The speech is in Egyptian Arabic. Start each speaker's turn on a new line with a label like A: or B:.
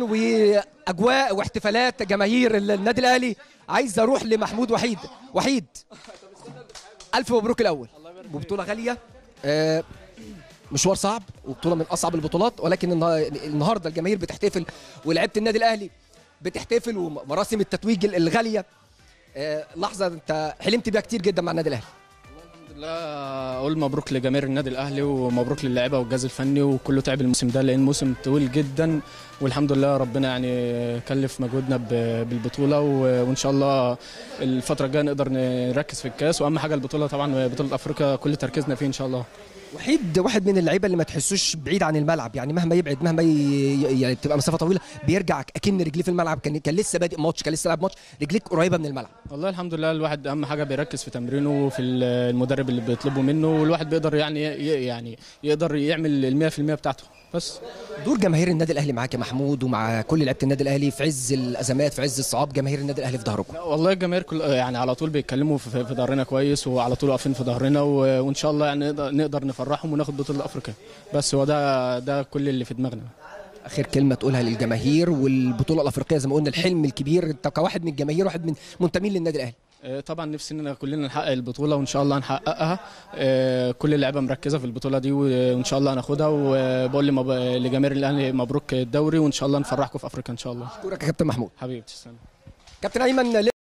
A: واجواء واحتفالات جماهير النادي الاهلي عايز اروح لمحمود وحيد وحيد الف مبروك الاول وبطوله غاليه آه، مشوار صعب وبطوله من اصعب البطولات ولكن النها- النهارده الجماهير بتحتفل ولعيبه النادي الاهلي بتحتفل ومراسم التتويج الغاليه آه، لحظه انت حلمت بيها كتير جدا مع النادي الاهلي
B: الحمد لله اقول مبروك لجماهير النادي الاهلي ومبروك للاعيبه والجهاز الفني وكله تعب الموسم ده لان موسم طويل جدا والحمد لله ربنا يعني كلف مجهودنا ب- بالبطوله و- وان شاء الله الفتره الجايه نقدر نركز في الكاس واهم حاجه البطوله طبعا بطوله افريقيا كل تركيزنا فيه ان شاء الله
A: وحيد واحد من اللعيبه اللي ما تحسوش بعيد عن الملعب يعني مهما يبعد مهما ي... يعني تبقى مسافه طويله بيرجع اكن رجليه في الملعب كان كان لسه بادئ ماتش كان لسه لعب ماتش رجليك قريبه من الملعب
B: والله الحمد لله الواحد اهم حاجه بيركز في تمرينه وفي المدرب اللي بيطلبه منه والواحد بيقدر يعني ي- يعني يقدر يعمل ال 100% بتاعته بس
A: دور جماهير النادي الاهلي معاك يا محمود ومع كل لعيبه النادي الاهلي في عز الازمات في عز الصعاب جماهير النادي الاهلي في ظهركم
B: لا والله الجماهير كل يعني على طول بيتكلموا في, في ظهرنا كويس وعلى طول واقفين في ظهرنا و- وان شاء الله يعني نقدر, نقدر نفرحهم وناخد بطوله افريقيا بس هو ده ده كل اللي في دماغنا
A: اخر كلمه تقولها للجماهير والبطوله الافريقيه زي ما قلنا الحلم الكبير انت كواحد من الجماهير واحد من منتمين للنادي الاهلي
B: آه، طبعا نفسي اننا كلنا نحقق البطوله وان شاء الله نحققها آه، كل اللعيبه مركزه في البطوله دي وان شاء الله هناخدها وبقول لمب- لجماهير الاهلي مبروك الدوري وان شاء الله نفرحكم في افريقيا ان شاء الله
A: اشكرك يا كابتن محمود
B: حبيبي تسلم
A: كابتن ايمن